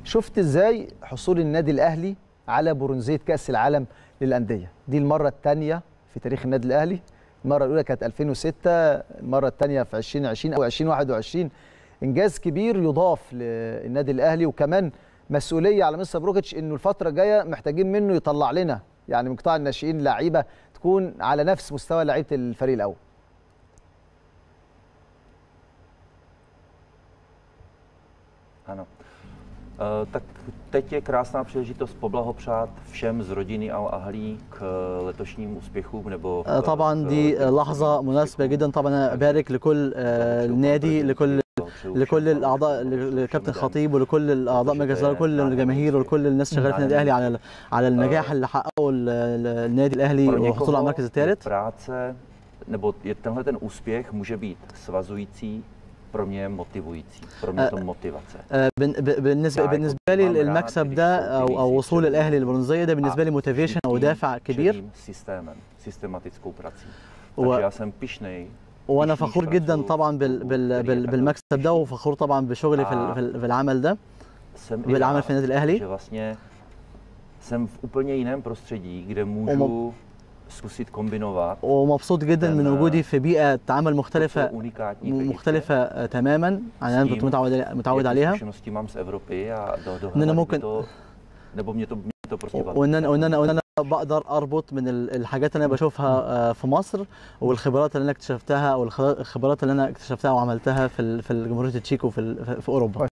شفت ازاي حصول النادي الاهلي على برونزيه كاس العالم للانديه دي المره الثانيه في تاريخ النادي الاهلي المره الاولى كانت 2006 المره الثانيه في 2020 او 2021 انجاز كبير يضاف للنادي الاهلي وكمان مسؤوليه على مستر بروكيتش انه الفتره الجايه محتاجين منه يطلع لنا يعني من قطاع الناشئين لعيبه تكون على نفس مستوى لعيبه الفريق الاول Ano. Uh, tak teď je krásná příležitost poblahopřát všem z rodiny Al Ahly k letošním úspěchům nebo آه، طبعا دي لحظة مناسبة جدا طبعا أنا أبارك لكل آه، النادي لكل لكل الاعضاء لكابتن خطيب ولكل الاعضاء مجلس الاداره وكل الجماهير وكل الناس شغاله في النادي الاهلي على على النجاح اللي حققه ال- ال- النادي الاهلي وحصوله على المركز الثالث Práce nebo je tenhle ten úspěch může být svazující, pro mě motivující, pro mě to motivace. آه، بن- ب- بالنسبه بالنسبه لي المكسب ده او او وصول الاهلي للبرونزيه ده بالنسبه لي موتيفيشن او دافع كبير Čelím systémem, systematickou prací. و- Takže já jsem pišnej, وانا pišný فخور z جدا pracu طبعا بال klubu, بال který je بال takhle بالمكسب ده وفخور طبعا بشغلي في ال- في ال- في العمل ده jsem i بالعمل rád, في النادي الاهلي že vlastně jsem v úplně jiném prostředí, kde můžu zkusit kombinovat ومبسوط جدا من وجودي في بيئه تعامل to, co je مختلفه unikátní v Egyptě. مختلفه آه، تماما عن اللي انا كنت متعود متعود Jaké عليها zkušenosti mám z Evropy a do, do إن أنا ممكن- to, nebo mě to, mě to prostě baví. وان انا وان انا وان انا بقدر اربط من ال- الحاجات اللي انا بشوفها آه، في مصر والخبرات اللي انا اكتشفتها او الخ- الخبرات اللي انا اكتشفتها وعملتها في ال- في الجمهوريه التشيك وفي ال- في اوروبا